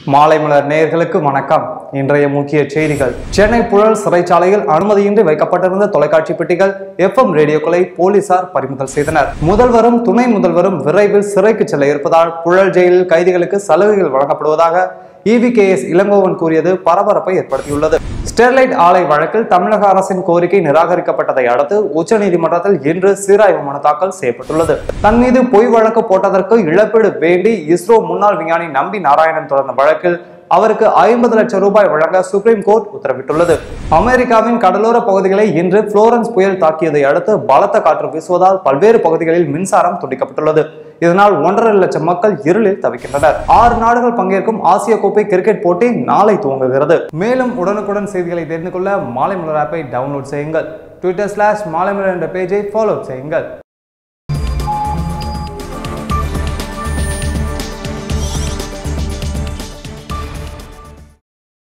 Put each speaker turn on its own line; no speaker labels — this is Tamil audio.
மாலை மலர் நேயர்களுக்கு வணக்கம் இன்றைய முக்கிய செய்திகள் சென்னை புழல் சிறைச்சாலையில் அனுமதியின்றி வைக்கப்பட்டிருந்த தொலைக்காட்சி பெட்டிகள் எஃப்எம் ரேடியோக்களை போலீசார் பறிமுதல் செய்தனர் முதல்வரும் துணை முதல்வரும் விரைவில் சிறைக்கு செல்ல இருப்பதால் புழல் ஜெயிலில் கைதிகளுக்கு சலுகைகள் வழங்கப்படுவதாக இவிகேஎஸ் இளங்கோவன் கூறியது பரபரப்பை ஏற்படுத்தியுள்ளது ஸ்டெர்லைட் ஆலை வழக்கில் தமிழக அரசின் கோரிக்கை நிராகரிக்கப்பட்டதை அடுத்து உச்சநீதிமன்றத்தில் இன்று சீராய்வு மனு தாக்கல் செய்யப்பட்டுள்ளது தன் மீது பொய் வழக்கு போட்டதற்கு இழப்பீடு வேண்டி இஸ்ரோ முன்னாள் விஞ்ஞானி நம்பி நாராயணன் தொடர்ந்த வழக்கில் அவருக்கு ஐம்பது லட்சம் ரூபாய் வழங்க சுப்ரீம் கோர்ட் உத்தரவிட்டுள்ளது அமெரிக்காவின் கடலோர பகுதிகளை இன்று புளோரன்ஸ் புயல் தாக்கியதை அடுத்து பலத்த காற்று வீசுவதால் பல்வேறு பகுதிகளில் மின்சாரம் துண்டிக்கப்பட்டுள்ளது இதனால் ஒன்றரை லட்சம் மக்கள் இருளில் தவிக்கின்றனர் ஆறு நாடுகள் பங்கேற்கும் ஆசிய கோப்பை கிரிக்கெட் போட்டி நாளை துவங்குகிறது மேலும் உடனுக்குடன் செய்திகளை தெரிந்து கொள்ள மாலை மலர் ஆப்பை டவுன்லோட் செய்யுங்கள் ட்விட்டர் ஸ்லாஷ் மாலை மலர் என்ற பேஜை ஃபாலோ செய்யுங்கள்